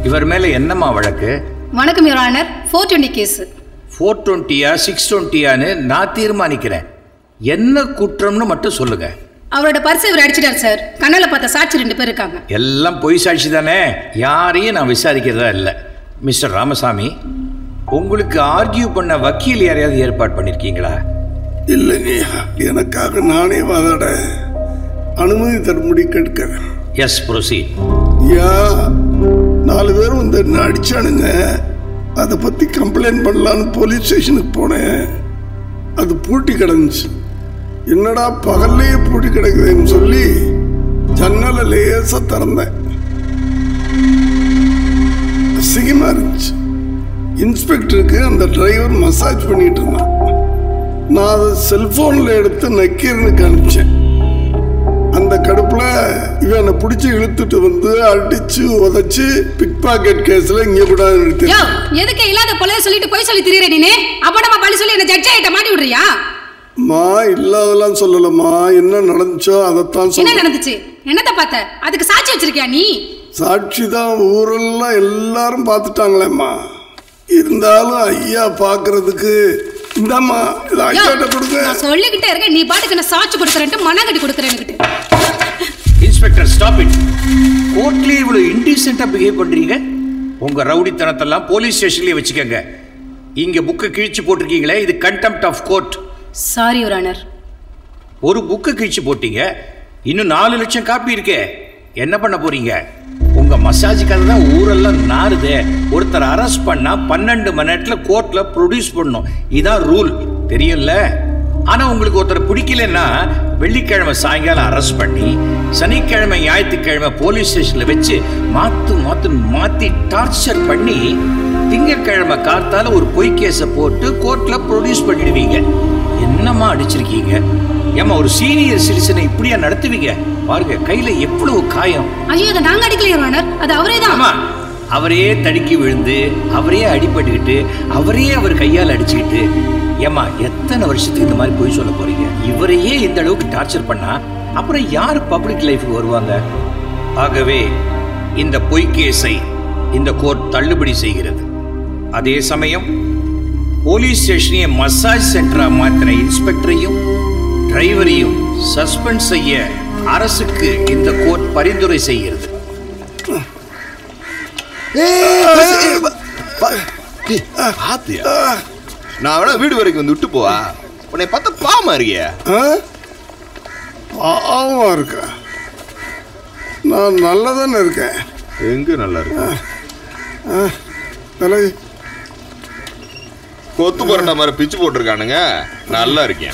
இவர் மேல என்னம்மா வழக்கு வணக்கம் your honour four twenty case four டுவெண்ட்டியா சிக்ஸ் டுவெண்ட்டியான்னு நான் தீர்மானிக்கிறேன் என்ன குற்றம்னு மட்டும் சொல்லுங்க அவரோட பர்ஸ் இவர் அடிச்சிட்டார் சார் கண்ணால பார்த்த சாட்சி ரெண்டு பேர் இருக்காங்க எல்லாம் பொய் சாட்சி தானே யாரையும் நான் விசாரிக்கிறதா இல்லை மிஸ்டர் ராமசாமி உங்களுக்கு ஆர்கியூ பண்ண வக்கீல் யாரையாவது ஏற்பாடு பண்ணியிருக்கீங்களா இல்லைங்கய்யா எனக்காக நானே வாதாட அனுமதி தரும்படி கேட்கிறேன் எஸ் ப்ரொசீட் ஐயா நாலு பேர் வந்து என்ன அடிச்சானுங்க அதை பற்றி கம்ப்ளைண்ட் பண்ணலான்னு போலீஸ் ஸ்டேஷனுக்கு போனேன் அது பூட்டி கிடந்துச்சு என்னடா பகல்லையே பூட்டி கிடக்குதுன்னு சொல்லி ஜன்னலை லேசாக திறந்தேன் அசிங்கமா இருந்துச்சு இன்ஸ்பெக்டருக்கு அந்த டிரைவர் மசாஜ் பண்ணிட்டு இருந்தான் நான் அதை செல்போனில் எடுத்து நக்கீரனுக்கு அனுப்பிச்சேன் அந்த கடுப்புல இவன் என்னை பிடிச்சி இழுத்துட்டு வந்து அடிச்சு உதைச்சு பிக் பாக்கெட் கேஸ்ல இங்க கூட நிறுத்தி யோ எதுக்கு இல்லாத பொழைய சொல்லிட்டு போய் சொல்லி திரியற நீனே அப்படமா பழி சொல்லி என்ன ஜட்ஜ் ஆயிட்ட மாட்டி விடுறியா மா இல்லாதெல்லாம் சொல்லலம்மா என்ன நடந்துச்சோ அதைத்தான் என்ன சொல்ல நடந்துச்சு என்னத்த பார்த்த அதுக்கு சாட்சி வச்சிருக்கியா நீ சாட்சி தான் ஊரெல்லாம் எல்லாரும் பார்த்துட்டாங்களேம்மா இருந்தாலும் ஐயா பார்க்கறதுக்கு இந்தாம்மா இதை யோ, ஐயாட்ட கொடுங்க நான் சொல்லிக்கிட்டே இருக்கேன் நீ பாட்டுக்கு என்ன சாட்சி கொடுக்குறேன்ட்டு மன கட்டி கொடுக்குறேன்னுக்கிட்டு இன்ஸ்பெக்டர் ஸ்டாப் இட் கோர்ட்லயே இவ்வளவு இன்டீசெண்டா பிஹேவ் பண்றீங்க உங்க ரவுடித்தனத்தெல்லாம் போலீஸ் ஸ்டேஷன்லயே வச்சுக்கோங்க இங்க புக்கை கிழிச்சு போட்டிருக்கீங்களே இது contempt of court sorry your honour ஒரு புக்கை கிழிச்சு போட்டீங்க இன்னும் நாலு லட்சம் காப்பி இருக்கே என்ன பண்ண போறீங்க உங்க மசாஜ் கதை தான் ஊரெல்லாம் நாறுதே ஒருத்தர் அரெஸ்ட் பண்ணா பன்னெண்டு மணி நேரத்துல கோர்ட்ல ப்ரொடியூஸ் பண்ணணும் இதான் ரூல் தெரியும்ல ஆனா உங்களுக்கு ஒருத்தர் பிடிக்கலன்னா வெள்ளிக்கிழமை சாயங்காலம் அரெஸ்ட் பண்ணி சனிக்கிழமை ஞாயிற்றுக்கிழமை போலீஸ் ஸ்டேஷன்ல வச்சு மாத்து மாத்து மாத்தி டார்ச்சர் பண்ணி திங்கட்கிழமை காத்தால ஒரு பொய் கேஸை போட்டு கோர்ட்ல ப்ரொடியூஸ் பண்ணிடுவீங்க என்னம்மா அடிச்சிருக்கீங்க ஏம்மா ஒரு சீனியர் சிட்டிசனை இப்படியா நடத்துவீங்க பாருங்க கையில எவ்வளவு காயம் ஐயோ அதை நாங்க அடிக்கல யுவர் ஆனர் அது அவரே தான் ஆமா அவரே தடுக்கி விழுந்து அவரே அடிபட்டுக்கிட்டு அவரே அவர் கையால் அடிச்சுக்கிட்டு ஏம்மா எத்தனை வருஷத்துக்கு இந்த மாதிரி பொய் சொல்ல போறீங்க இவரையே இந்த அளவுக்கு டார்ச்சர் பண்ணா அப்புறம் யார் பப்ளிக் லைஃப்க்கு வருவாங்க ஆகவே இந்த பொய் கேஸை இந்த கோர்ட் தள்ளுபடி செய்கிறது அதே சமயம் போலீஸ் ஸ்டேஷனையே மசாஜ் சென்டரா மாத்தின இன்ஸ்பெக்டரையும் டிரைவரையும் சஸ்பெண்ட் செய்ய அரசுக்கு இந்த கோர்ட் பரிந்துரை செய்கிறது ஆத்தியா நான் வேணா வீடு வரைக்கும் வந்து விட்டு போவா உன்னை பார்த்தா பாவமா இருக்கிய ஆ? பாவமா இருக்கா நான் நல்லா தானே இருக்கேன் எங்க நல்லா இருக்கு தலை கொத்து புரண்ட மாதிரி பிச்சு போட்டிருக்கானுங்க நல்லா இருக்கேன்